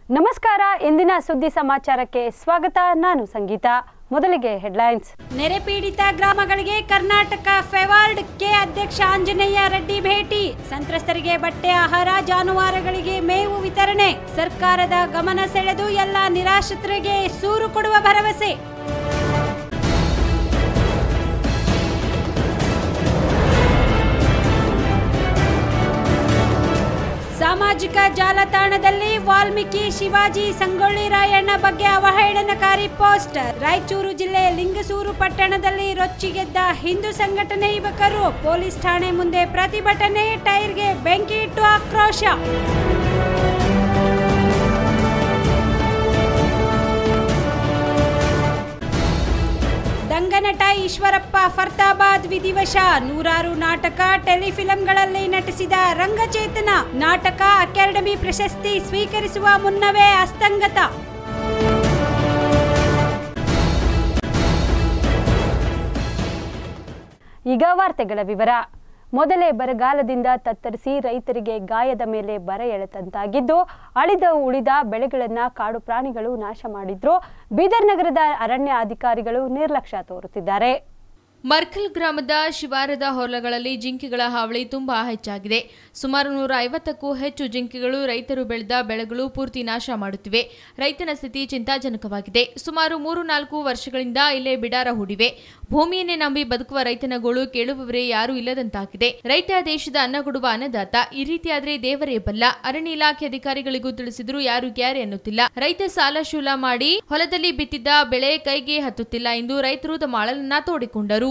ನಮಸ್ಕಾರ ಇಂದಿನ ಸುದ್ದಿ ಸಮಾಚಾರಕ್ಕೆ ಸ್ವಾಗತ ನಾನು ಸಂಗೀತ ಮೊದಲಿಗೆ ಹೆಡ್ಲೈನ್ಸ್ ನೆರೆ ಪೀಡಿತ ಗ್ರಾಮಗಳಿಗೆ ಕರ್ನಾಟಕ ಫೆವಾರ್ಡ್ ಕೆ ಅಧ್ಯಕ್ಷ ಆಂಜನೇಯ ರೆಡ್ಡಿ ಭೇಟಿ ಸಂತ್ರಸ್ತರಿಗೆ ಬಟ್ಟೆ ಆಹಾರ ಜಾನುವಾರುಗಳಿಗೆ ಮೇವು ವಿತರಣೆ ಸರ್ಕಾರದ ಗಮನ ಸೆಳೆದು ಎಲ್ಲ ನಿರಾಶ್ರಿತರಿಗೆ ಸೂರು ಕೊಡುವ ಭರವಸೆ ಸಾಮಾಜಿಕ ಜಾಲತಾಣದಲ್ಲಿ ವಾಲ್ಮೀಕಿ ಶಿವಾಜಿ ಸಂಗೊಳ್ಳಿ ರಾಯಣ್ಣ ಬಗ್ಗೆ ಅವಹೇಳನಕಾರಿ ಪೋಸ್ಟ್ ರಾಯಚೂರು ಜಿಲ್ಲೆ ಲಿಂಗಸೂರು ಪಟ್ಟಣದಲ್ಲಿ ರೊಚ್ಚಿಗೆದ್ದ ಹಿಂದೂ ಸಂಘಟನೆ ಯುವಕರು ಪೊಲೀಸ್ ಠಾಣೆ ಮುಂದೆ ಪ್ರತಿಭಟನೆ ಟೈರ್ಗೆ ಬೆಂಕಿ ಇಟ್ಟು ಆಕ್ರೋಶ ದಂಗನಟ ಈಶ್ವರಪ್ಪ ಫರ್ತಾಬಾದ್ ವಿಧಿವಶ ನೂರಾರು ನಾಟಕ ಟೆಲಿಫಿಲಂಗಳಲ್ಲಿ ನಟಿಸಿದ ರಂಗಚೇತನ ನಾಟಕ ಅಕಾಡೆಮಿ ಪ್ರಶಸ್ತಿ ಸ್ವೀಕರಿಸುವ ಮುನ್ನವೇ ಅಸ್ತಂಗತ ಈಗ ವಾರ್ತೆಗಳ ವಿವರ ಮೊದಲೇ ಬರಗಾಲದಿಂದ ತತ್ತರಿಸಿ ರೈತರಿಗೆ ಗಾಯದ ಮೇಲೆ ಬರ ಎಳೆದಂತಾಗಿದ್ದು ಅಳಿದ ಉಳಿದ ಬೆಳೆಗಳನ್ನ ಕಾಡು ಪ್ರಾಣಿಗಳು ನಾಶ ಮಾಡಿದ್ರು ಬೀದರ್ ನಗರದ ಅರಣ್ಯ ಅಧಿಕಾರಿಗಳು ನಿರ್ಲಕ್ಷ್ಯ ತೋರುತ್ತಿದ್ದಾರೆ ಮರ್ಕಲ್ ಗ್ರಾಮದ ಶಿವಾರದ ಹೊಲಗಳಲ್ಲಿ ಜಿಂಕೆಗಳ ಹಾವಳಿ ತುಂಬಾ ಹೆಚ್ಚಾಗಿದೆ ಸುಮಾರು ನೂರ ಐವತ್ತಕ್ಕೂ ಹೆಚ್ಚು ಜಿಂಕೆಗಳು ರೈತರು ಬೆಳೆದ ಬೆಳೆಗಳು ಪೂರ್ತಿ ನಾಶ ಮಾಡುತ್ತಿವೆ ರೈತನ ಸ್ಥಿತಿ ಚಿಂತಾಜನಕವಾಗಿದೆ ಸುಮಾರು ಮೂರು ನಾಲ್ಕು ವರ್ಷಗಳಿಂದ ಇಲ್ಲೇ ಬಿಡಾರ ಹೂಡಿವೆ ಭೂಮಿಯನ್ನೇ ನಂಬಿ ಬದುಕುವ ರೈತನ ಗೋಳು ಕೇಳುವವರೇ ಯಾರೂ ಇಲ್ಲದಂತಾಗಿದೆ ರೈತ ದೇಶದ ಅನ್ನ ಕೊಡುವ ಅನ್ನದಾತ ಈ ರೀತಿಯಾದ್ರೆ ದೇವರೇ ಬಲ್ಲ ಅರಣ್ಯ ಇಲಾಖೆ ಅಧಿಕಾರಿಗಳಿಗೂ ತಿಳಿಸಿದ್ರು ಯಾರು ಕ್ಯಾರೆ ಅನ್ನುತ್ತಿಲ್ಲ ರೈತ ಸಾಲ ಶೂಲ ಮಾಡಿ ಹೊಲದಲ್ಲಿ ಬಿತ್ತಿದ್ದ ಬೆಳೆ ಕೈಗೆ ಹತ್ತುತ್ತಿಲ್ಲ ಎಂದು ರೈತರು ತಮ್ಮ ಅಳಲನ್ನ ತೋಡಿಕೊಂಡರು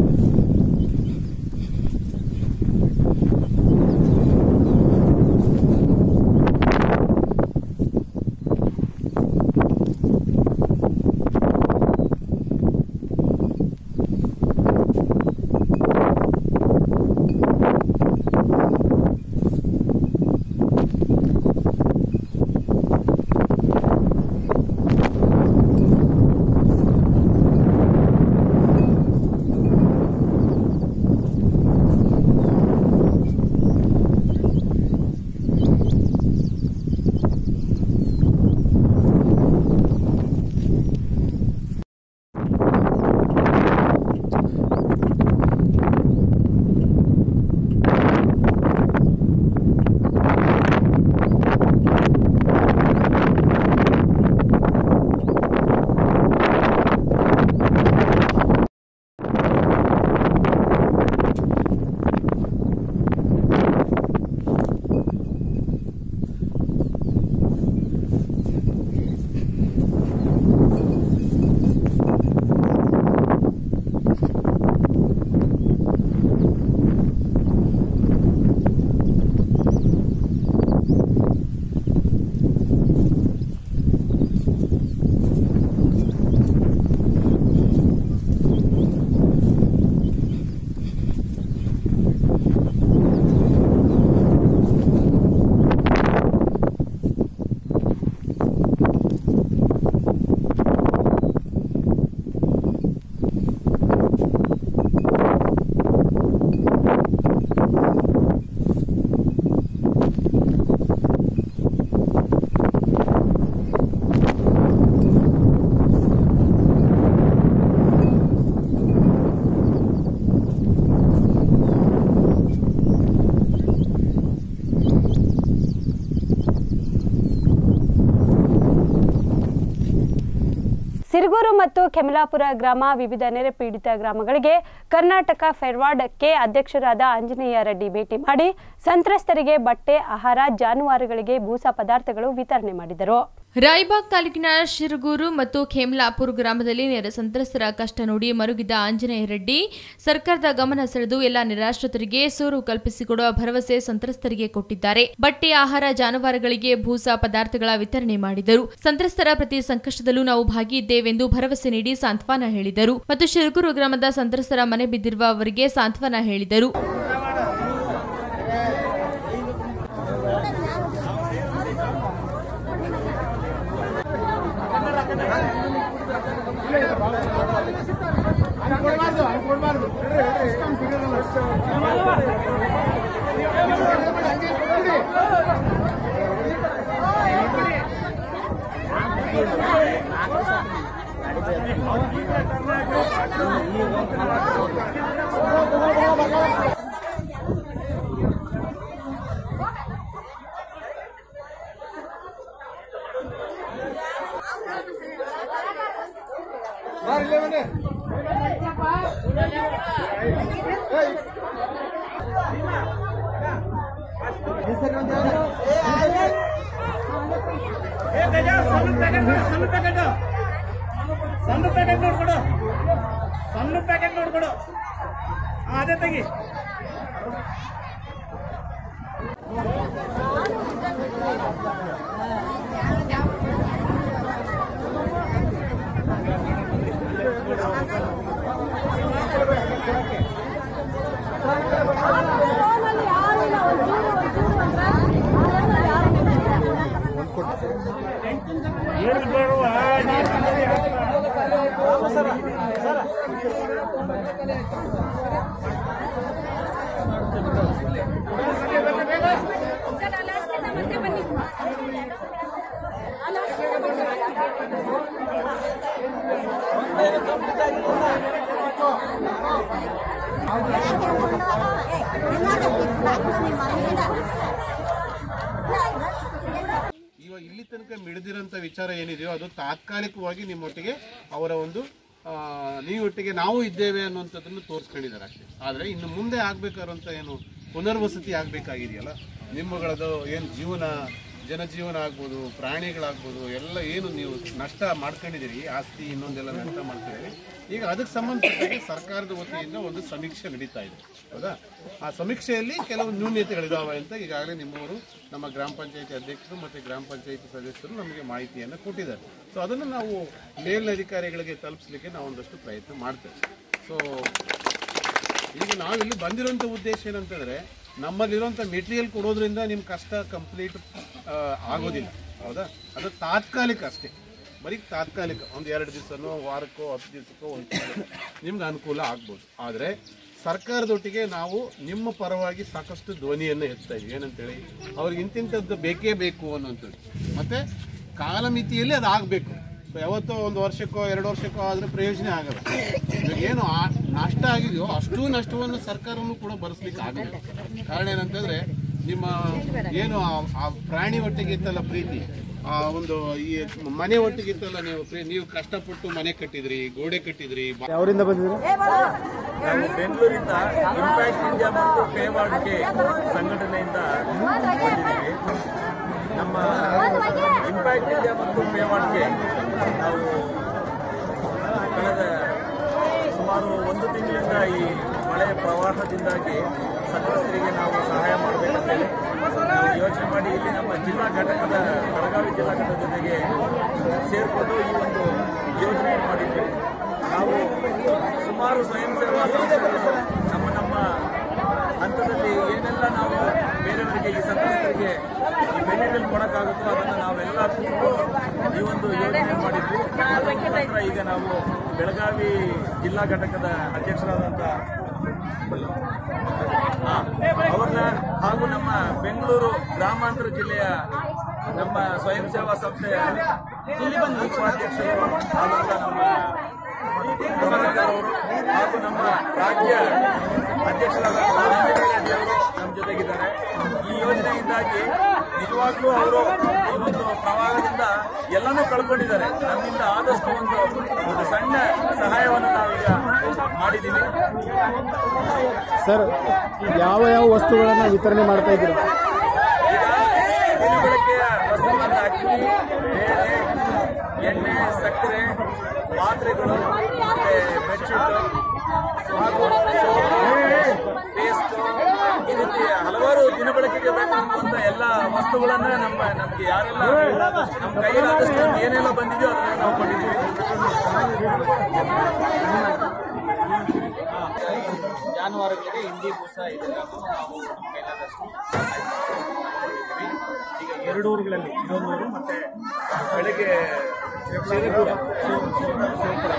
ಸಿರಗೂರು ಮತ್ತು ಕೆಮಲಾಪುರ ಗ್ರಾಮ ವಿವಿಧ ನೆರೆ ಪೀಡಿತ ಗ್ರಾಮಗಳಿಗೆ ಕರ್ನಾಟಕ ಫೆರ್ವಾರ್ಡ್ ಕೆ ಅಧ್ಯಕ್ಷರಾದ ಆಂಜನೇಯ ರೆಡ್ಡಿ ಭೇಟಿ ಮಾಡಿ ಸಂತ್ರಸ್ತರಿಗೆ ಬಟ್ಟೆ ಆಹಾರ ಜಾನುವಾರುಗಳಿಗೆ ಬೂಸಾ ಪದಾರ್ಥಗಳು ವಿತರಣೆ ಮಾಡಿದರು ರಾಯಬಾಗ್ ತಾಲೂಕಿನ ಶಿರಗೂರು ಮತ್ತು ಖೇಮ್ಲಾಪುರ್ ಗ್ರಾಮದಲ್ಲಿ ನೆರೆ ಸಂತ್ರಸ್ತರ ಕಷ್ಟ ನೋಡಿ ಮರುಗಿದ್ದ ಆಂಜನೇಯ ರೆಡ್ಡಿ ಸರ್ಕಾರದ ಗಮನ ಸೆಳೆದು ಎಲ್ಲ ನಿರಾಶ್ರಿತರಿಗೆ ಸೂರು ಕಲ್ಪಿಸಿಕೊಡುವ ಭರವಸೆ ಸಂತ್ರಸ್ತರಿಗೆ ಕೊಟ್ಟಿದ್ದಾರೆ ಬಟ್ಟೆ ಆಹಾರ ಜಾನುವಾರುಗಳಿಗೆ ಭೂಸಾ ಪದಾರ್ಥಗಳ ವಿತರಣೆ ಮಾಡಿದರು ಸಂತ್ರಸ್ತರ ಪ್ರತಿ ಸಂಕಷ್ಟದಲ್ಲೂ ನಾವು ಭಾಗಿಯಿದ್ದೇವೆಂದು ಭರವಸೆ ನೀಡಿ ಸಾಂತ್ವನ ಹೇಳಿದರು ಮತ್ತು ಶಿರಗೂರು ಗ್ರಾಮದ ಸಂತ್ರಸ್ತರ ಮನೆ ಬಿದ್ದಿರುವ ಅವರಿಗೆ ಸಾಂತ್ವನ ಹೇಳಿದರು ಸಣ್ಣ ಪ್ಯಾಕೆಟ್ ಸಣ್ಣ ಪ್ಯಾಕೆಟ್ ಸಣ್ಣ ಪ್ಯಾಕೆಟ್ ನೋಡ್ಕೊಡು ಸಣ್ಣ ಪ್ಯಾಕೆಟ್ ನೋಡ್ಕೊಡು ಹಾ, ಅದೇ ತೆಗಿ ಏನು ಬರುವ ಇವಾಗ ಇಲ್ಲಿ ತನಕ ಮಿಡಿದಿರೋಂಥ ವಿಚಾರ ಏನಿದೆಯೋ ಅದು ತಾತ್ಕಾಲಿಕವಾಗಿ ನಿಮ್ಮೊಟ್ಟಿಗೆ ಅವರ ಒಂದು ಆ, ನೀವೊಟ್ಟಿಗೆ ನಾವು ಇದ್ದೇವೆ ಅನ್ನುವಂಥದ್ದನ್ನು ತೋರಿಸ್ಕೊಂಡಿದ್ದಾರೆ ಅಷ್ಟೇ ಆದರೆ ಇನ್ನು ಮುಂದೆ ಆಗ್ಬೇಕಾದಂಥ ಏನು ಪುನರ್ವಸತಿ ಆಗಬೇಕಾಗಿದೆಯಲ್ಲ ನಿಮ್ಮಗಳದು ಏನು ಜೀವನ ಜನಜೀವನ ಆಗ್ಬೋದು ಪ್ರಾಣಿಗಳಾಗ್ಬೋದು ಎಲ್ಲ ಏನು ನೀವು ನಷ್ಟ ಮಾಡ್ಕೊಂಡಿದ್ದೀರಿ ಆಸ್ತಿ ಇನ್ನೊಂದೆಲ್ಲ ನಷ್ಟ ಮಾಡ್ಕೊಂಡಿದ್ದೀರಿ ಈಗ ಅದಕ್ಕೆ ಸಂಬಂಧಪಟ್ಟಾಗೆ ಸರ್ಕಾರದ ವತಿಯಿಂದ ಒಂದು ಸಮೀಕ್ಷೆ ನಡೀತಾ ಇದೆ ಹೌದಾ ಆ ಸಮೀಕ್ಷೆಯಲ್ಲಿ ಕೆಲವು ನ್ಯೂನ್ಯತೆಗಳಿದಾವೆ ಅಂತ ಈಗಾಗಲೇ ನಿಮ್ಮವರು ನಮ್ಮ ಗ್ರಾಮ ಪಂಚಾಯತಿ ಅಧ್ಯಕ್ಷರು ಮತ್ತು ಗ್ರಾಮ ಪಂಚಾಯತಿ ಸದಸ್ಯರು ನಮಗೆ ಮಾಹಿತಿಯನ್ನು ಕೊಟ್ಟಿದ್ದಾರೆ ಸೊ ಅದನ್ನು ನಾವು ಮೇಲಧಿಕಾರಿಗಳಿಗೆ ತಲುಪಿಸಲಿಕ್ಕೆ ನಾವು ಒಂದಷ್ಟು ಪ್ರಯತ್ನ ಮಾಡ್ತೇವೆ ಸೊ ಈಗ ನಾವಿಲ್ಲಿ ಬಂದಿರೋಂಥ ಉದ್ದೇಶ ಏನಂತಂದ್ರೆ ನಮ್ಮಲ್ಲಿರುವಂಥ ಮೆಟೀರಿಯಲ್ ಕೊಡೋದ್ರಿಂದ ನಿಮ್ಮ ಕಷ್ಟ ಕಂಪ್ಲೀಟ್ ಆಗೋದಿಲ್ಲ ಹೌದಾ ಅದು ತಾತ್ಕಾಲಿಕ ಅಷ್ಟೇ ಬರೀ ತಾತ್ಕಾಲಿಕ ಒಂದು ಎರಡು ದಿವಸನೋ ವಾರಕ್ಕೋ ಹತ್ತು ದಿವಸಕ್ಕೋ ಒಂದು ತಿಂಗಳು ನಿಮ್ಗೆ ಅನುಕೂಲ ಆಗ್ಬೋದು ಆದರೆ ಸರ್ಕಾರದೊಟ್ಟಿಗೆ ನಾವು ನಿಮ್ಮ ಪರವಾಗಿ ಸಾಕಷ್ಟು ಧ್ವನಿಯನ್ನು ಎತ್ತಾ ಇದ್ವಿ ಏನಂತೇಳಿ ಅವ್ರಿಗೆ ಇಂತಿಂಥದ್ದು ಬೇಕೇ ಬೇಕು ಅನ್ನೋಂಥದ್ದು ಮತ್ತು ಕಾಲಮಿತಿಯಲ್ಲಿ ಅದು ಆಗಬೇಕು ಯಾವತ್ತೋ ಒಂದು ವರ್ಷಕ್ಕೋ ಎರಡು ವರ್ಷಕ್ಕೋ ಆದ್ರೆ ಪ್ರಯೋಜನ ಆಗಲ್ಲ ಇವಾಗ ಏನು ಆ- ನಷ್ಟ ಆಗಿದೆಯೋ ಅಷ್ಟು ನಷ್ಟವನ್ನು ಸರ್ಕಾರವನ್ನು ಕೂಡ ಭರಿಸ್ಲಿಕ್ಕೆ ಆಗಲ್ಲ ಕಾರಣ ಏನಂತಂದ್ರೆ ನಿಮ್ಮ ಏನು ಆ- ಆ ಪ್ರಾಣಿ ಒಟ್ಟಿಗೆ ಇತ್ತಲ್ಲ ಪ್ರೀತಿ ಆ ಒಂದು ಈ ಮನೆ ಒಟ್ಟಿಗೆ ಇತ್ತಲ್ಲ ನೀವು ಪ್ರೀ- ನೀವು ಕಷ್ಟಪಟ್ಟು ಮನೆ ಕಟ್ಟಿದ್ರಿ ಗೋಡೆ ಕಟ್ಟಿದ್ರಿ ಬಾ- ಅವರಿಂದ ಬಂದಿದ್ರು ನಾವು ಬೆಂಗಳೂರಿಂದ ಇಂಪ್ಯಾಕ್ಟ್ ಇಂಡಿಯಾ ಮತ್ತು ಪೇವಾಡ್ಗೆ ಸಂಘಟನೆಯಿಂದ ಬಂದಿದ್ದೀವಿ ನಮ್ಮ ಇಂಪ್ಯಾಕ್ಟ್ ಇಂಡಿಯಾ ಮತ್ತು ಪೇವಾಡ್ಗೆ ನಾವು ಕಳೆದ ಸುಮಾರು ಒಂದು ತಿಂಗಳಿಂದ ಈ ಮಳೆ ಪ್ರವಾಹದಿಂದಾಗಿ ಸಂತ್ರಸ್ತರಿಗೆ ನಾವು ಸಹಾಯ ಮಾಡಬೇಕಂತೇಳಿ ನಾವು ಯೋಚನೆ ಮಾಡಿ ಇಲ್ಲಿ ನಮ್ಮ ಜಿಲ್ಲಾ ಘಟಕದ ಬೆಳಗಾವಿ ಜಿಲ್ಲಾ ಘಟಕದ ಜೊತೆಗೆ ಸೇರಿಕೊಂಡು ಈ ಒಂದು ಯೋಜನೆಯನ್ನು ಮಾಡಿದ್ವಿ ನಾವು ಸುಮಾರು ಸ್ವಯಂ ಸೇವಾ ಸಂಸ್ಥೆಗಳು ನಮ್ಮ ನಮ್ಮ ಹಂತದಲ್ಲಿ ಏನೆಲ್ಲ ನಾವು ಬೇರೆಯವರಿಗೆ ಈ ಸಂತ್ರಸ್ತರಿಗೆ ಈ ಬೆನಿಫಿಟ್ ಕೊಡೋಕ್ಕಾಗುತ್ತೋ ಅದನ್ನು ನಾವೆಲ್ಲ ಕೂತ್ಕೊಂಡು ಈ ಒಂದು ಯೋಜನೆ ಮಾಡಿದ್ವಿ ಅದರ ಮುಖಾಂತರ ಈಗ ನಾವು ಬೆಳಗಾವಿ ಜಿಲ್ಲಾ ಘಟಕದ ಅಧ್ಯಕ್ಷರಾದಂಥ ಹಾ, ಅವ್ರನ್ನ ಹಾಗೂ ನಮ್ಮ ಬೆಂಗಳೂರು ಗ್ರಾಮಾಂತರ ಜಿಲ್ಲೆಯ ನಮ್ಮ ಸ್ವಯಂ ಸೇವಾ ಸಂಸ್ಥೆಯ ಉಪಾಧ್ಯಕ್ಷರು ಆದಂಥ ನಮ್ಮ ಪ್ರಭಾಕರ್ ಅವರು ಹಾಗೂ ನಮ್ಮ ರಾಜ್ಯ ಅಧ್ಯಕ್ಷರಾದ ಆಂಜನೇಯ ರೆಡ್ಡಿ ಅವರು ನಮ್ಮ ಜೊತೆಗಿದ್ದಾರೆ ಈ ಯೋಜನೆಯಿಂದಾಗಿ ನಿಜವಾಗ್ಲೂ ಅವರು ಈ ಒಂದು ಪ್ರವಾಹದಿಂದ ಎಲ್ಲನೂ ಕಳ್ಕೊಂಡಿದ್ದಾರೆ ನಮ್ಮಿಂದ ಆದಷ್ಟು ಒಂದು ಒಂದು ಸಣ್ಣ ಸಹಾಯವನ್ನು ನಾವೀಗ ಮಾಡಿದ್ದೀವಿ ಸರ್ ಯಾವ ಯಾವ ವಸ್ತುಗಳನ್ನ ವಿತರಣೆ ಮಾಡ್ತಾ ಇದ್ದೀರಾ ಈಗ ದಿನಬಳಕೆಯ ವಸ್ತುಗಳಾದ ಅಕ್ಕಿ ಬೇಳೆ ಎಣ್ಣೆ ಸಕ್ಕರೆ ಪಾತ್ರೆಗಳು ಮತ್ತೆ ಬೆಡ್ಶೀಟ್ ಹಾಗೂ ಪೇಸ್ಟ್ ಈ ರೀತಿ ಹಲವಾರು ದಿನಬಳಕೆಗೆ ಬೇಕಾಗುವಂತ ಎಲ್ಲ ವಸ್ತುಗಳನ್ನ ನಮ್ಮ ನಮ್ಗೆ ಯಾರೆಲ್ಲ ನಮ್ಮ ಕೈಲಾದಷ್ಟು ಏನೆಲ್ಲ ಬಂದಿದೆಯೋ ಅದನ್ನ ನಾವು ಕೊಟ್ಟಿದ್ದೀವಿ ಜಾನುವಾರುಗಳಿಗೆ ಹಿಂಡಿ ಬೂಸ ಇದೆಲ್ಲನೂ ನಾವು ನಮ್ಮ ಕೈಲಾದಷ್ಟು ಈಗ ಎರಡು ಊರುಗಳಲ್ಲಿ ಇದೊಂದು ಮತ್ತೆ ಬೆಳಗ್ಗೆ ಶಿರಪುರ ಶಿವ- ಶಿವ- ಶಿವಪುರ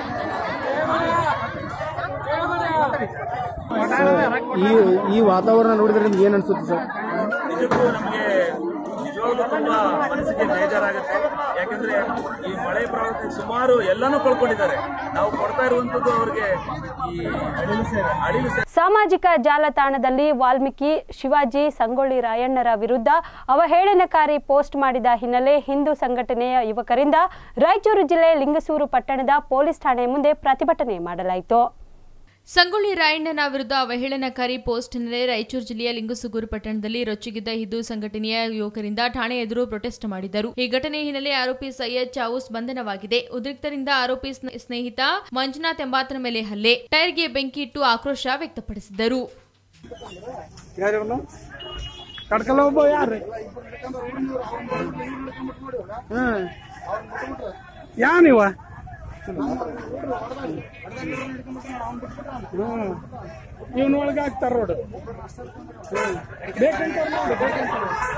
ಈ ಈ ವಾತಾವರಣ ನೋಡಿದ್ರೆ ನಿಮ್ಗೆ ಏನ್ ಅನ್ಸುತ್ತೆ ಸರ್ ನಿಜಕ್ಕೂ ನಮಗೆ ನಿಜವಾಗ್ಲೂ ತುಂಬಾ ಮನಸ್ಸಿಗೆ ಮನಸ್ಸಿಗೆ ಬೇಜಾರಾಗುತ್ತೆ ಯಾಕಂದ್ರೆ ಈ ಮಳೆ ಪ್ರವಾಹ ಸುಮಾರು ಎಲ್ಲಾನು ಕಳ್ಕೊಂಡಿದ್ದಾರೆ ನಾವು ಕೊಡ್ತಾ ಇರುವಂತದ್ದು ಅವ್ರಿಗೆ ಈ ಅಳಿಲು ಸೇ- ಸಾಮಾಜಿಕ ಜಾಲತಾಣದಲ್ಲಿ ವಾಲ್ಮೀಕಿ ಶಿವಾಜಿ ಸಂಗೊಳ್ಳಿ ರಾಯಣ್ಣರ ವಿರುದ್ಧ ಅವಹೇಳನಕಾರಿ ಪೋಸ್ಟ್ ಮಾಡಿದ ಹಿನ್ನೆಲೆ ಹಿಂದೂ ಸಂಘಟನೆಯ ಯುವಕರಿಂದ ರಾಯಚೂರು ಜಿಲ್ಲೆ ಲಿಂಗಸೂರು ಪಟ್ಟಣದ ಪೊಲೀಸ್ ಠಾಣೆ ಮುಂದೆ ಪ್ರತಿಭಟನೆ ಮಾಡಲಾಯಿತು ಸಂಗೊಳ್ಳಿ ರಾಯಣ್ಣನ ವಿರುದ್ಧ ಅವಹೇಳನಕಾರಿ ಪೋಸ್ಟ್ ಹಿನ್ನೆಲೆ ರಾಯಚೂರು ಜಿಲ್ಲೆಯ ಲಿಂಗಸುಗೂರು ಪಟ್ಟಣದಲ್ಲಿ ರೊಚ್ಚಿಗಿದ್ದ ಹಿಂದೂ ಸಂಘಟನೆಯ ಯುವಕರಿಂದ ಠಾಣೆ ಎದುರು ಪ್ರೊಟೆಸ್ಟ್ ಮಾಡಿದರು ಈ ಘಟನೆ ಹಿನ್ನೆಲೆ ಆರೋಪಿ ಸೈಯದ್ ಚಾವೂಸ್ ಬಂಧನವಾಗಿದೆ ಉದ್ರಿಕ್ತರಿಂದ ಆರೋಪಿ ಸ್ನ- ಸ್ನೇಹಿತ ಮಂಜುನಾಥ್ ಎಂಬಾತನ ಮೇಲೆ ಹಲ್ಲೆ ಟೈರ್ಗೆ ಬೆಂಕಿ ಇಟ್ಟು ಆಕ್ರೋಶ ವ್ಯಕ್ತಪಡಿಸಿದರು ಯಾರವನು ಕಡ್ಕಲ ಒಬ್ಬ ಯಾರು ಹ್ಮ್ ಯಾನಿವ ಹ್ಮ್ ಇವನ್ ಒಳಗೆ ಹಾಕ್ತಾರ ರೋಡ್ ಹ್ಮ್ ಬೇಕಂತ ನೋಡಿ ಬೇಕಂತ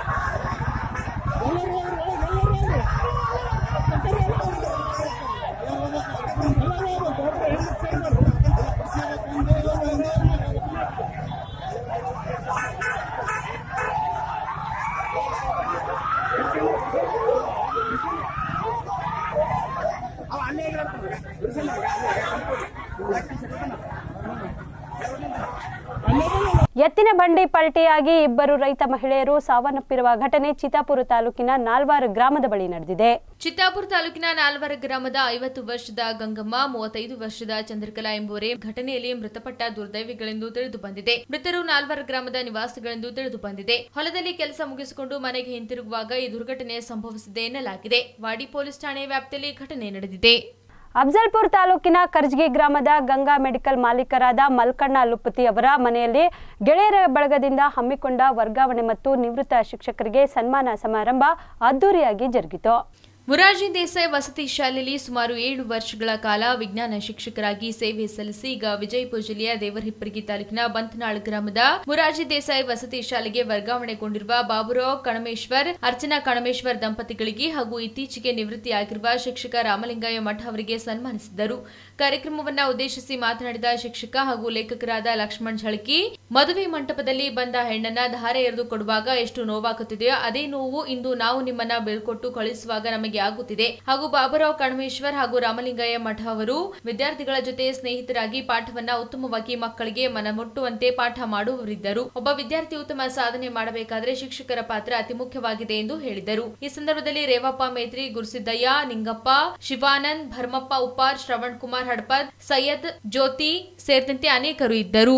ಎತ್ತಿನ ಬಂಡಿ ಪಲ್ಟಿಯಾಗಿ ಇಬ್ಬರು ರೈತ ಮಹಿಳೆಯರು ಸಾವನ್ನಪ್ಪಿರುವ ಘಟನೆ ಚಿತ್ತಾಪುರ ತಾಲೂಕಿನ ನಾಲ್ವಾರು ಗ್ರಾಮದ ಬಳಿ ನಡೆದಿದೆ ಚಿತ್ತಾಪುರ ತಾಲೂಕಿನ ನಾಲ್ವರ ಗ್ರಾಮದ ಐವತ್ತು ವರ್ಷದ ಗಂಗಮ್ಮ ಮೂವತ್ತೈದು ವರ್ಷದ ಚಂದ್ರಕಲಾ ಎಂಬುವರೇ ಘಟನೆಯಲ್ಲಿ ಮೃತಪಟ್ಟ ದುರ್ದೈವಿಗಳೆಂದು ತಿಳಿದು ಬಂದಿದೆ ಮೃತರು ನಾಲ್ವರ ಗ್ರಾಮದ ನಿವಾಸಿಗಳೆಂದು ತಿಳಿದು ಬಂದಿದೆ ಹೊಲದಲ್ಲಿ ಕೆಲಸ ಮುಗಿಸಿಕೊಂಡು ಮನೆಗೆ ಹಿಂತಿರುಗುವಾಗ ಈ ದುರ್ಘಟನೆ ಸಂಭವಿಸಿದೆ ಎನ್ನಲಾಗಿದೆ ವಾಡಿ ಪೊಲೀಸ್ ಠಾಣೆ ವ್ಯಾಪ್ತಿಯಲ್ಲಿ ಘಟನೆ ನಡೆದಿದೆ ಅಫ್ಜಲ್ಪುರ್ ತಾಲೂಕಿನ ಕರ್ಜಗಿ ಗ್ರಾಮದ ಗಂಗಾ ಮೆಡಿಕಲ್ ಮಾಲೀಕರಾದ ಮಲ್ಕಣ್ಣ ಲುಪ್ಪತಿ ಅವರ ಮನೆಯಲ್ಲಿ ಗೆಳೆಯರ ಬಳಗದಿಂದ ಹಮ್ಮಿಕೊಂಡ ವರ್ಗಾವಣೆ ಮತ್ತು ನಿವೃತ್ತ ಶಿಕ್ಷಕರಿಗೆ ಸನ್ಮಾನ ಸಮಾರಂಭ ಅದ್ದೂರಿಯಾಗಿ ಜರುಗಿತು ಮುರಾರ್ಜಿ ದೇಸಾಯಿ ವಸತಿ ಶಾಲೆಯಲ್ಲಿ ಸುಮಾರು ಏಳು ವರ್ಷಗಳ ಕಾಲ ವಿಜ್ಞಾನ ಶಿಕ್ಷಕರಾಗಿ ಸೇವೆ ಸಲ್ಲಿಸಿ ಈಗ ವಿಜಯಪುರ ಜಿಲ್ಲೆಯ ದೇವರಹಿಪ್ಪರಗಿ ತಾಲೂಕಿನ ಬಂತನಾಳ್ ಗ್ರಾಮದ ಮುರಾರ್ಜಿ ದೇಸಾಯಿ ವಸತಿ ಶಾಲೆಗೆ ವರ್ಗಾವಣೆಗೊಂಡಿರುವ ಬಾಬುರಾವ್ ಕಣಮೇಶ್ವರ್ ಅರ್ಚನಾ ಕಣಮೇಶ್ವರ್ ದಂಪತಿಗಳಿಗೆ ಹಾಗೂ ಇತ್ತೀಚೆಗೆ ನಿವೃತ್ತಿಯಾಗಿರುವ ಶಿಕ್ಷಕ ರಾಮಲಿಂಗಯ್ಯ ಮಠ ಅವರಿಗೆ ಸನ್ಮಾನಿಸಿದರು ಕಾರ್ಯಕ್ರಮವನ್ನ ಉದ್ದೇಶಿಸಿ ಮಾತನಾಡಿದ ಶಿಕ್ಷಕ ಹಾಗೂ ಲೇಖಕರಾದ ಲಕ್ಷ್ಮಣ್ ಝಳಕಿ ಮದುವೆ ಮಂಟಪದಲ್ಲಿ ಬಂದ ಹೆಣ್ಣನ್ನ ಧಾರೆ ಎರೆದು ಕೊಡುವಾಗ ಎಷ್ಟು ನೋವಾಗುತ್ತಿದೆಯೋ ಅದೇ ನೋವು ಇಂದು ನಾವು ನಿಮ್ಮನ್ನ ಬೀಳ್ಕೊಟ್ಟು ಕಳಿಸುವಾಗ ನಮಗೆ ಆಗುತ್ತಿದೆ ಹಾಗೂ ಬಾಬುರಾವ್ ಕಣಮೇಶ್ವರ್ ಹಾಗೂ ರಾಮಲಿಂಗಯ್ಯ ಮಠ ಅವರು ವಿದ್ಯಾರ್ಥಿಗಳ ಜೊತೆ ಸ್ನೇಹಿತರಾಗಿ ಪಾಠವನ್ನ ಉತ್ತಮವಾಗಿ ಮಕ್ಕಳಿಗೆ ಮನಮುಟ್ಟುವಂತೆ ಪಾಠ ಮಾಡುವವರಿದ್ದರು ಒಬ್ಬ ವಿದ್ಯಾರ್ಥಿ ಉತ್ತಮ ಸಾಧನೆ ಮಾಡಬೇಕಾದ್ರೆ ಶಿಕ್ಷಕರ ಪಾತ್ರ ಅತಿ ಮುಖ್ಯವಾಗಿದೆ ಎಂದು ಹೇಳಿದರು ಈ ಸಂದರ್ಭದಲ್ಲಿ ರೇವಪ್ಪ ಮೇತ್ರಿ ಗುರುಸಿದ್ದಯ್ಯ ನಿಂಗಪ್ಪ ಶಿವಾನಂದ್ ಭರ್ಮಪ್ಪ ಉಪ್ಪಾರ್ ಶ್ರವಣ್ ಕುಮಾರ್ ಹಡ್ಪದ್ ಸೈಯದ್ ಜ್ಯೋತಿ ಸೇರಿದಂತೆ ಅನೇಕರು ಇದ್ದರು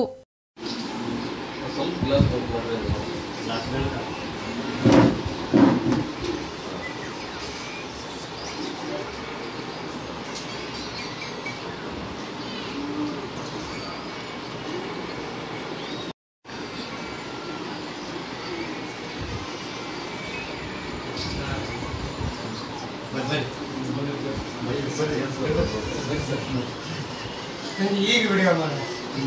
ಈಗ ವಿಡಿಯೋ ಮಾಡಿ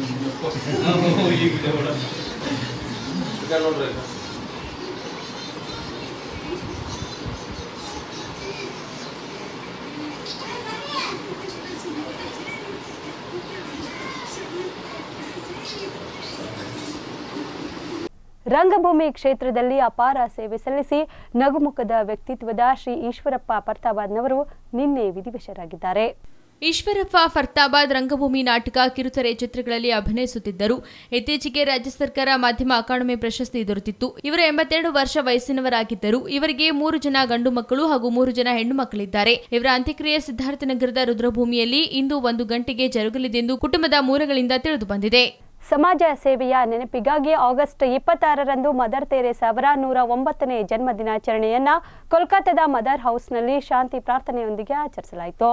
ರಂಗಭೂಮಿ ಕ್ಷೇತ್ರದಲ್ಲಿ ಅಪಾರ ಸೇವೆ ಸಲ್ಲಿಸಿ ನಗುಮುಖದ ವ್ಯಕ್ತಿತ್ವದ ಶ್ರೀ ಈಶ್ವರಪ್ಪ ಪರ್ತಾಬಾದ್ನವರು ನಿನ್ನೆ ವಿಧಿವಶರಾಗಿದ್ದಾರೆ ಈಶ್ವರಪ್ಪ ಫರ್ತಾಬಾದ್ ರಂಗಭೂಮಿ ನಾಟಕ ಕಿರುತೆರೆ ಚಿತ್ರಗಳಲ್ಲಿ ಅಭಿನಯಿಸುತ್ತಿದ್ದರು ಇತ್ತೀಚೆಗೆ ರಾಜ್ಯ ಸರ್ಕಾರ ಮಾಧ್ಯಮ ಅಕಾಡೆಮಿ ಪ್ರಶಸ್ತಿ ದೊರೆತಿತ್ತು ಇವರು ಎಂಬತ್ತೆರಡು ವರ್ಷ ವಯಸ್ಸಿನವರಾಗಿದ್ದರು ಇವರಿಗೆ ಮೂರು ಜನ ಗಂಡು ಮಕ್ಕಳು ಹಾಗೂ ಮೂರು ಜನ ಹೆಣ್ಣು ಮಕ್ಕಳಿದ್ದಾರೆ ಇವರ ಅಂತ್ಯಕ್ರಿಯೆ ಸಿದ್ಧಾರ್ಥನಗರದ ರುದ್ರಭೂಮಿಯಲ್ಲಿ ಇಂದು ಒಂದು ಗಂಟೆಗೆ ಜರುಗಲಿದೆಂದು ಕುಟುಂಬದ ಮೂಲಗಳಿಂದ ತಿಳಿದು ಬಂದಿದೆ ಸಮಾಜ ಸೇವೆಯ ನೆನಪಿಗಾಗಿ ಆಗಸ್ಟ್ ಇಪ್ಪತ್ತಾರರಂದು ಮದರ್ ತೆರೇಸಾ ಅವರ ನೂರ ಒಂಬತ್ತನೇ ಜನ್ಮ ದಿನಾಚರಣೆಯನ್ನ ಕೋಲ್ಕತ್ತಾದ ಮದರ್ ಹೌಸ್ನಲ್ಲಿ ಶಾಂತಿ ಪ್ರಾರ್ಥನೆಯೊಂದಿಗೆ ಆಚರಿಸಲಾಯಿತು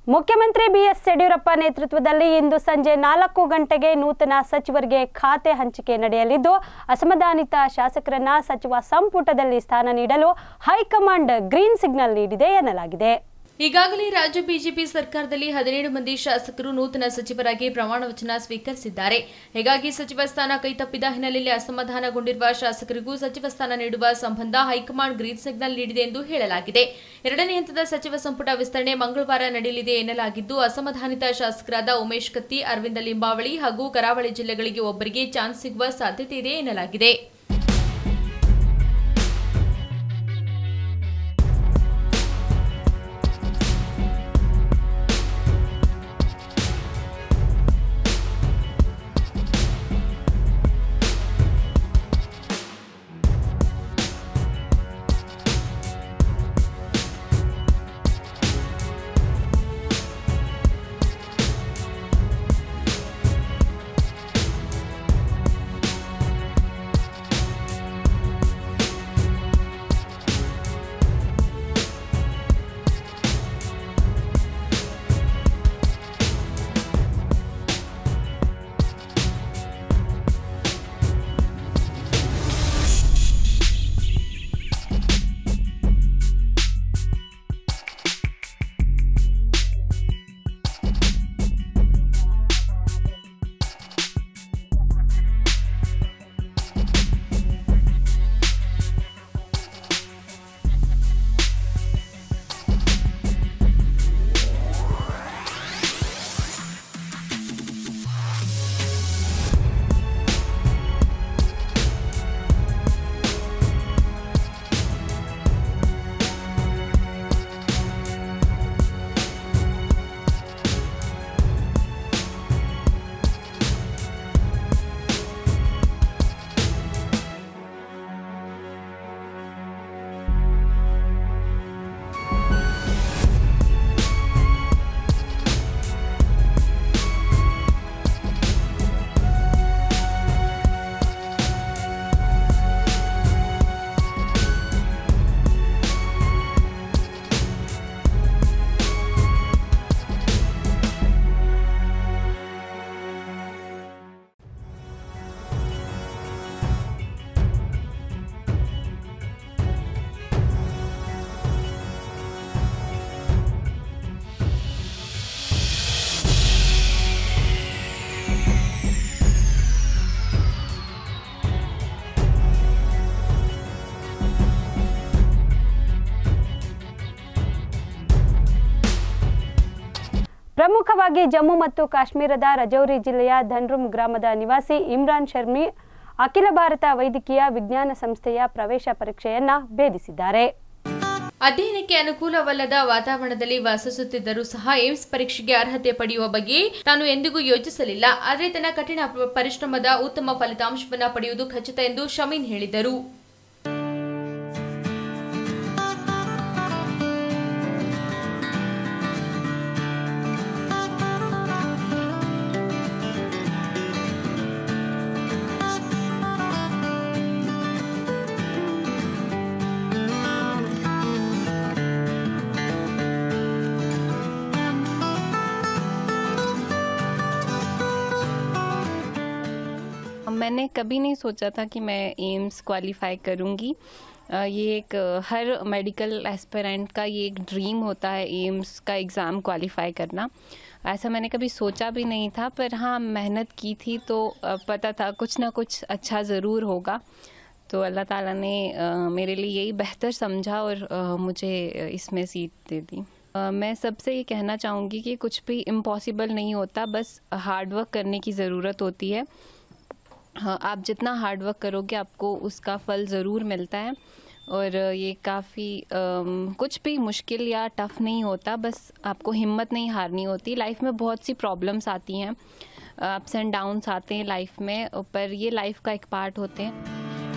ಮುಖ್ಯಮಂತ್ರಿ ಬಿಎಸ್ ಯಡಿಯೂರಪ್ಪ ನೇತೃತ್ವದಲ್ಲಿ ಇಂದು ಸಂಜೆ ನಾಲ್ಕು ಗಂಟೆಗೆ ನೂತನ ಸಚಿವರಿಗೆ ಖಾತೆ ಹಂಚಿಕೆ ನಡೆಯಲಿದ್ದು ಅಸಮಾಧಾನಿತ ಶಾಸಕರನ್ನ ಸಚಿವ ಸಂಪುಟದಲ್ಲಿ ಸ್ಥಾನ ನೀಡಲು ಹೈಕಮಾಂಡ್ ಗ್ರೀನ್ ಸಿಗ್ನಲ್ ನೀಡಿದೆ ಎನ್ನಲಾಗಿದೆ ಈಗಾಗಲೇ ರಾಜ್ಯ ಬಿಜೆಪಿ ಸರ್ಕಾರದಲ್ಲಿ ಹದಿನೇಳು ಮಂದಿ ಶಾಸಕರು ನೂತನ ಸಚಿವರಾಗಿ ಪ್ರಮಾಣ ವಚನ ಸ್ವೀಕರಿಸಿದ್ದಾರೆ ಹೀಗಾಗಿ ಸಚಿವ ಸ್ಥಾನ ಕೈತಪ್ಪಿದ ಹಿನ್ನೆಲೆಯಲ್ಲಿ ಅಸಮಾಧಾನಗೊಂಡಿರುವ ಶಾಸಕರಿಗೂ ಸಚಿವ ಸ್ಥಾನ ನೀಡುವ ಸಂಬಂಧ ಹೈಕಮಾಂಡ್ ಗ್ರೀನ್ ಸಿಗ್ನಲ್ ನೀಡಿದೆ ಎಂದು ಹೇಳಲಾಗಿದೆ ಎರಡನೇ ಹಂತದ ಸಚಿವ ಸಂಪುಟ ವಿಸ್ತರಣೆ ಮಂಗಳವಾರ ನಡೆಯಲಿದೆ ಎನ್ನಲಾಗಿದ್ದು ಅಸಮಾಧಾನಿತ ಶಾಸಕರಾದ ಉಮೇಶ್ ಕತ್ತಿ ಅರವಿಂದ ಲಿಂಬಾವಳಿ ಹಾಗೂ ಕರಾವಳಿ ಜಿಲ್ಲೆಗಳಿಗೆ ಒಬ್ಬರಿಗೆ ಚಾನ್ಸ್ ಸಿಗುವ ಸಾಧ್ಯತೆ ಇದೆ ಎನ್ನಲಾಗಿದೆ ಪ್ರಮುಖವಾಗಿ ಜಮ್ಮು ಮತ್ತು ಕಾಶ್ಮೀರದ ರಜೌರಿ ಜಿಲ್ಲೆಯ ಧನ್ರುಮ್ ಗ್ರಾಮದ ನಿವಾಸಿ ಇಮ್ರಾನ್ ಶರ್ಮಿ ಅಖಿಲ ಭಾರತ ವೈದ್ಯಕೀಯ ವಿಜ್ಞಾನ ಸಂಸ್ಥೆಯ ಪ್ರವೇಶ ಪರೀಕ್ಷೆಯನ್ನ ಭೇದಿಸಿದ್ದಾರೆ ಅಧ್ಯಯನಕ್ಕೆ ಅನುಕೂಲವಲ್ಲದ ವಾತಾವರಣದಲ್ಲಿ ವಾಸಿಸುತ್ತಿದ್ದರೂ ಸಹ ಏಮ್ಸ್ ಪರೀಕ್ಷೆಗೆ ಅರ್ಹತೆ ಪಡೆಯುವ ಬಗ್ಗೆ ತಾನು ಎಂದಿಗೂ ಯೋಚಿಸಲಿಲ್ಲ ಆದರೆ ತನ್ನ ಕಠಿಣ ಪ- ಪರಿಶ್ರಮದ ಉತ್ತಮ ಫಲಿತಾಂಶವನ್ನು ಪಡೆಯುವುದು ಖಚಿತ ಎಂದು ಶಮೀನ್ ಹೇಳಿದರು मैंने कभी नहीं सोचा था कि मैं एम्स क्वालिफाई करूँगी अ, ये एक अ, हर मेडिकल एस्पिरेंट का ये एक ड्रीम होता है एम्स का एग्ज़ाम क्वालिफाई करना ऐसा मैंने कभी सोचा भी नहीं था पर हाँ मेहनत की थी तो अ, पता था कुछ ना कुछ अच्छा ज़रूर होगा तो अल्लाह ताला ने अ, मेरे लिए यही बेहतर समझा और अ, मुझे इसमें सीट दे दी अ, मैं सबसे ये कहना चाहूँगी कि कुछ भी इम्पॉसिबल नहीं होता बस हार्ड वर्क करने की ज़रूरत होती है हाँ आप जितना हार्ड वर्क करोगे आपको उसका फल ज़रूर मिलता है और ये काफ़ी कुछ भी मुश्किल या टफ़ नहीं होता बस आपको हिम्मत नहीं हारनी होती लाइफ में बहुत सी प्रॉब्लम्स आती हैं अप्स एंड डाउन्स आते हैं लाइफ में पर ये लाइफ का एक पार्ट होते हैं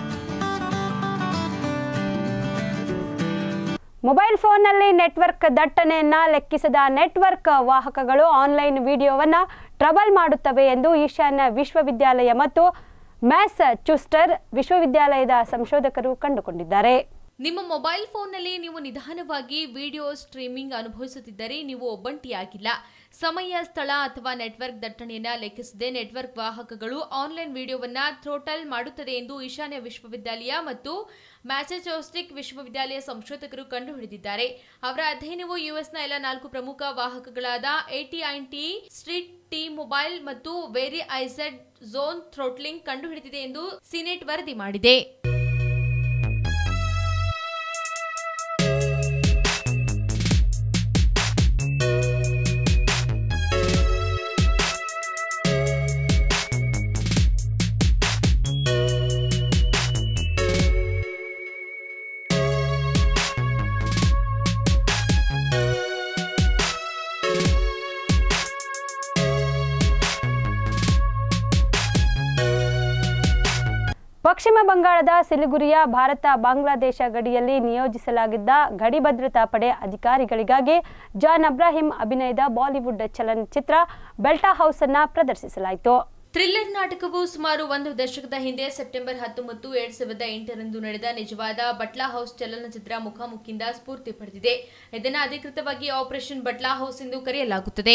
ಮೊಬೈಲ್ ಫೋನ್ನಲ್ಲಿ ನೆಟ್ವರ್ಕ್ ದಟ್ಟಣೆಯನ್ನ ಲೆಕ್ಕಿಸದ ನೆಟ್ವರ್ಕ್ ವಾಹಕಗಳು ಆನ್ಲೈನ್ ವಿಡಿಯೋವನ್ನ ಟ್ರಬಲ್ ಮಾಡುತ್ತವೆ ಎಂದು ಈಶಾನ್ಯ ವಿಶ್ವವಿದ್ಯಾಲಯ ಮತ್ತು ಮ್ಯಾಸಚೂಸ್ಟರ್ ವಿಶ್ವವಿದ್ಯಾಲಯದ ಸಂಶೋಧಕರು ಕಂಡುಕೊಂಡಿದ್ದಾರೆ ನಿಮ್ಮ ಮೊಬೈಲ್ ಫೋನ್ನಲ್ಲಿ ನೀವು ನಿಧಾನವಾಗಿ ವಿಡಿಯೋ ಸ್ಟ್ರೀಮಿಂಗ್ ಅನುಭವಿಸುತ್ತಿದ್ದರೆ ನೀವು ಒಬ್ಬಂಟಿಯಾಗಿಲ್ಲ ಸಮಯ ಸ್ಥಳ ಅಥವಾ ನೆಟ್ವರ್ಕ್ ದಟ್ಟಣೆಯನ್ನ ಲೆಕ್ಕಿಸದೆ ನೆಟ್ವರ್ಕ್ ವಾಹಕಗಳು ಆನ್ಲೈನ್ ವಿಡಿಯೋವನ್ನ ಥ್ರೋಟಲ್ ಮಾಡುತ್ತದೆ ಎಂದು ಈಶಾನ್ಯ ವಿಶ್ವವಿದ್ಯಾಲಯ ಮತ್ತು ಮ್ಯಾಸಚೋಸ್ಟಿಕ್ ವಿಶ್ವವಿದ್ಯಾಲಯ ಸಂಶೋಧಕರು ಕಂಡುಹಿಡಿದಿದ್ದಾರೆ ಅವರ ಅಧ್ಯಯನವು ಯುಎಸ್ನ ಎಲ್ಲ ನಾಲ್ಕು ಪ್ರಮುಖ ವಾಹಕಗಳಾದ ಎಟಿಐಟಿ ಸ್ಟ್ರೀಟ್ ಟಿ ಮೊಬೈಲ್ ಮತ್ತು ವೇರಿ ಐಸೆಡ್ ಝೋನ್ ಥ್ರೋಟ್ಲಿಂಗ್ ಕಂಡುಹಿಡಿದಿದೆ ಎಂದು ಸಿನೆಟ್ ವರದಿ ಮಾಡಿದೆ ಪಶ್ಚಿಮ ಬಂಗಾಳದ ಸಿಲಿಗುರಿಯ ಭಾರತ ಬಾಂಗ್ಲಾದೇಶ ಗಡಿಯಲ್ಲಿ ನಿಯೋಜಿಸಲಾಗಿದ್ದ ಗಡಿ ಭದ್ರತಾ ಪಡೆ ಅಧಿಕಾರಿಗಳಿಗಾಗಿ ಜಾನ್ ಅಬ್ರಾಹಿಂ ಅಭಿನಯದ ಬಾಲಿವುಡ್ ಚಲನಚಿತ್ರ ಬೆಲ್ಟಾ ಹೌಸ್ ಅನ್ನ ಪ್ರದರ್ಶಿಸಲಾಯಿತು ಥ್ರಿಲ್ಲರ್ ನಾಟಕವು ಸುಮಾರು ಒಂದು ದಶಕದ ಹಿಂದೆ ಸೆಪ್ಟೆಂಬರ್ ಹತ್ತೊಂಬತ್ತು ಎರಡ್ ಸಾವಿರದ ಎಂಟರಂದು ನಡೆದ ನಿಜವಾದ ಬಟ್ಲಾ ಹೌಸ್ ಚಲನಚಿತ್ರ ಮುಖಾಮುಖಿಯಿಂದ ಸ್ಫೂರ್ತಿ ಪಡೆದಿದೆ ಇದನ್ನು ಅಧಿಕೃತವಾಗಿ ಆಪರೇಷನ್ ಬಟ್ಲಾ ಹೌಸ್ ಎಂದು ಕರೆಯಲಾಗುತ್ತದೆ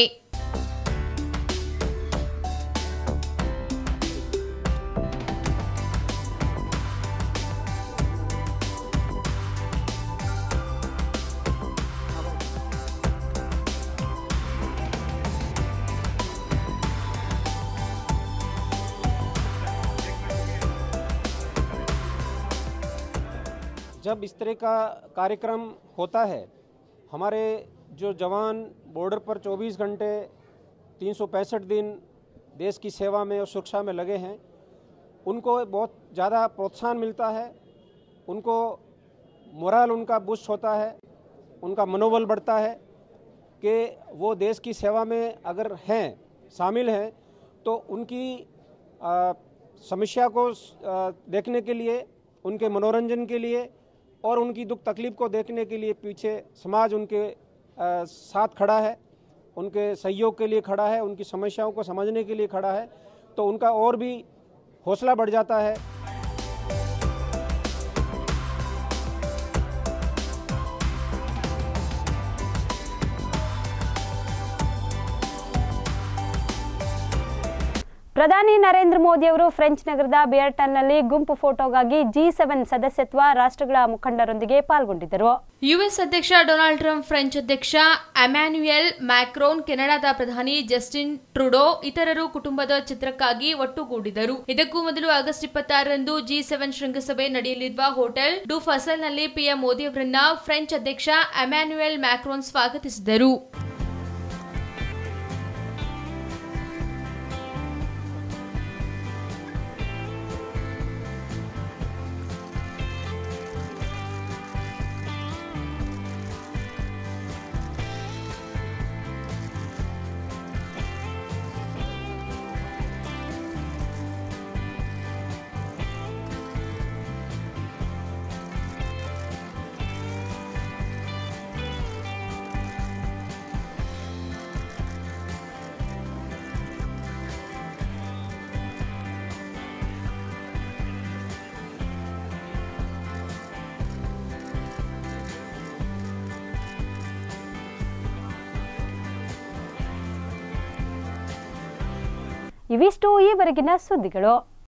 जब इस तरह का कार्यक्रम होता है हमारे जो जवान बॉर्डर पर 24 घंटे तीन दिन देश की सेवा में और सुरक्षा में लगे हैं उनको बहुत ज़्यादा प्रोत्साहन मिलता है उनको मोरल उनका बुस्ट होता है उनका मनोबल बढ़ता है कि वो देश की सेवा में अगर हैं शामिल हैं तो उनकी आ, समस्या को आ, देखने के लिए उनके मनोरंजन के लिए और उनकी दुख तकलीफ को देखने के लिए पीछे समाज उनके आ, साथ खड़ा है उनके सहयोग के लिए खड़ा है उनकी समस्याओं को समझने के लिए खड़ा है तो उनका और भी हौसला बढ़ जाता है ಪ್ರಧಾನಿ ನರೇಂದ್ರ ಮೋದಿ ಅವರು ಫ್ರೆಂಚ್ ನಗರದ ಬಿಯರ್ಟನ್ನಲ್ಲಿ ಗುಂಪು ಫೋಟೋಗಾಗಿ ಜಿ ಸೆವೆನ್ ಸದಸ್ಯತ್ವ ರಾಷ್ಟ್ರಗಳ ಮುಖಂಡರೊಂದಿಗೆ ಪಾಲ್ಗೊಂಡಿದ್ದರು ಯುಎಸ್ ಅಧ್ಯಕ್ಷ ಡೊನಾಲ್ಡ್ ಟ್ರಂಪ್ ಫ್ರೆಂಚ್ ಅಧ್ಯಕ್ಷ ಅಮ್ಯಾನ್ಯುಯಲ್ ಮ್ಯಾಕ್ರೋನ್ ಕೆನಡಾದ ಪ್ರಧಾನಿ ಜಸ್ಟಿನ್ ಟ್ರುಡೋ ಇತರರು ಕುಟುಂಬದ ಚಿತ್ರಕ್ಕಾಗಿ ಒಟ್ಟುಗೂಡಿದರು ಇದಕ್ಕೂ ಮೊದಲು ಆಗಸ್ಟ್ ಇಪ್ಪತ್ತಾರರಂದು ಜಿ ಸೆವೆನ್ ಶೃಂಗಸಭೆ ನಡೆಯಲಿರುವ ಹೋಟೆಲ್ ಡು ಫಸಲ್ನಲ್ಲಿ ಪಿಎಂ ಮೋದಿ ಅವರನ್ನ ಫ್ರೆಂಚ್ ಅಧ್ಯಕ್ಷ ಅಮ್ಯಾನ್ಯುಯಲ್ ಮ್ಯಾಕ್ರೋನ್ ಸ್ವಾಗತಿಸಿದರು ಇವಿಷ್ಟು ಈವರೆಗಿನ ಸುದ್ದಿಗಳು